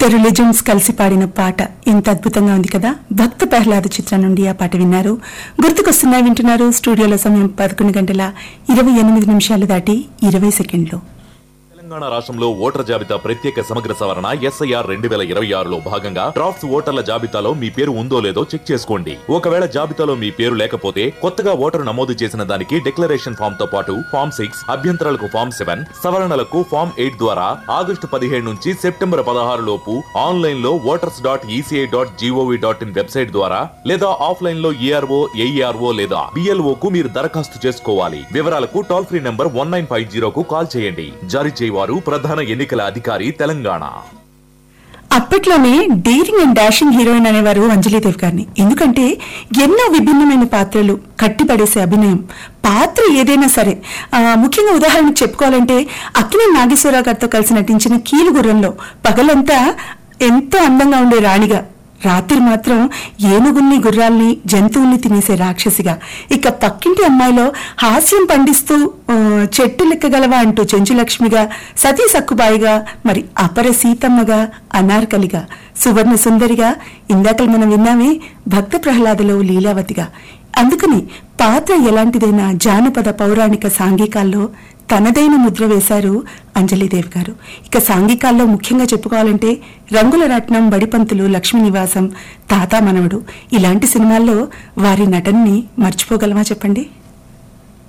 ఇద్దరు లెజెండ్స్ కలిసి పాడిన పాట ఎంత అద్భుతంగా ఉంది కదా భక్త ప్రహ్లాద చిత్రం నుండి ఆ పాట విన్నారు గుర్తుకొస్తున్నాయి వింటున్నారు స్టూడియోలో సమయం పదకొండు గంటల ఇరవై ఎనిమిది నిమిషాలు దాటి ఇరవై సెకండ్లు తెలంగాణ రాష్ట్రంలో ఓటర్ జాబితా ప్రత్యేక సమగ్ర సవరణ ఎస్ఐఆర్ రెండు వేల ఇరవై ఆరులో భాగంగా డ్రాఫ్ట్స్ ఓటర్ల జాబితాలో మీ పేరు ఉందో లేదో చెక్ చేసుకోండి ఒకవేళ జాబితాలో మీ పేరు లేకపోతే కొత్తగా ఓటరు నమోదు చేసిన దానికి డిక్లరేషన్ ఫామ్ తో పాటు ఫామ్ సిక్స్ అభ్యంతరాలకు ఫామ్ సెవెన్ సవరణలకు ఫామ్ ఎయిట్ ద్వారా ఆగస్టు పదిహేడు నుంచి సెప్టెంబర్ పదహారు లోపు ఆన్లైన్ లో voters dot ECI dot GOV dot in website ద్వారా లేదా ఆఫ్లైన్ లో ఈఆర్ఓ ఏఈఆర్ఓ లేదా బిఎల్ఓ కు మీరు దరఖాస్తు చేసుకోవాలి వివరాలకు toll free number one nine five జీరోకు కాల్ చేయండి జారీ చేయవారు ప్రధాన ఎన్నికల అధికారి తెలంగాణ అప్పట్లోనే డేరింగ్ అండ్ డాషింగ్ హీరోయిన్ అనేవారు అంజలీదేవి గారిని ఎందుకంటే ఎన్నో విభిన్నమైన పాత్రలు కట్టిపడేసే అభినయం పాత్ర ఏదైనా సరే ఆ, ముఖ్యంగా ఉదాహరణకు చెప్పుకోవాలంటే అక్కినే నాగేశ్వరరావు గారితో కలిసి నటించిన కీలుగుర్రంలో పగలంతా ఎంతో అందంగా ఉండే రాణిగా రాత్రి మాత్రం ఏనుగుల్ని గుర్రాల్ని జంతువుల్ని తినేసే రాక్షసిగా ఇక పక్కింటి అమ్మాయిలో హాస్యం పండిస్తూ ఆ, చెట్టు లెక్కగలవా అంటూ చెంచులక్ష్మిగా సతీ సక్కుబాయిగా మరి అపర సీతమ్మగా అనార్కలిగా సువర్ణ సుందరిగా ఇందాక మనం విన్నామే భక్త ప్రహ్లాదలో లీలావతిగా అందుకని పాత్ర ఎలాంటిదైనా జానపద పౌరాణిక సాంఘికాల్లో తనదైన ముద్ర వేశారు అంజలిదేవి గారు ఇక సాంఘికాల్లో ముఖ్యంగా చెప్పుకోవాలంటే రంగుల రత్నం బడిపంతులు లక్ష్మీ నివాసం తాతా మనవడు ఇలాంటి సినిమాల్లో వారి నటనని మర్చిపోగలమా చెప్పండి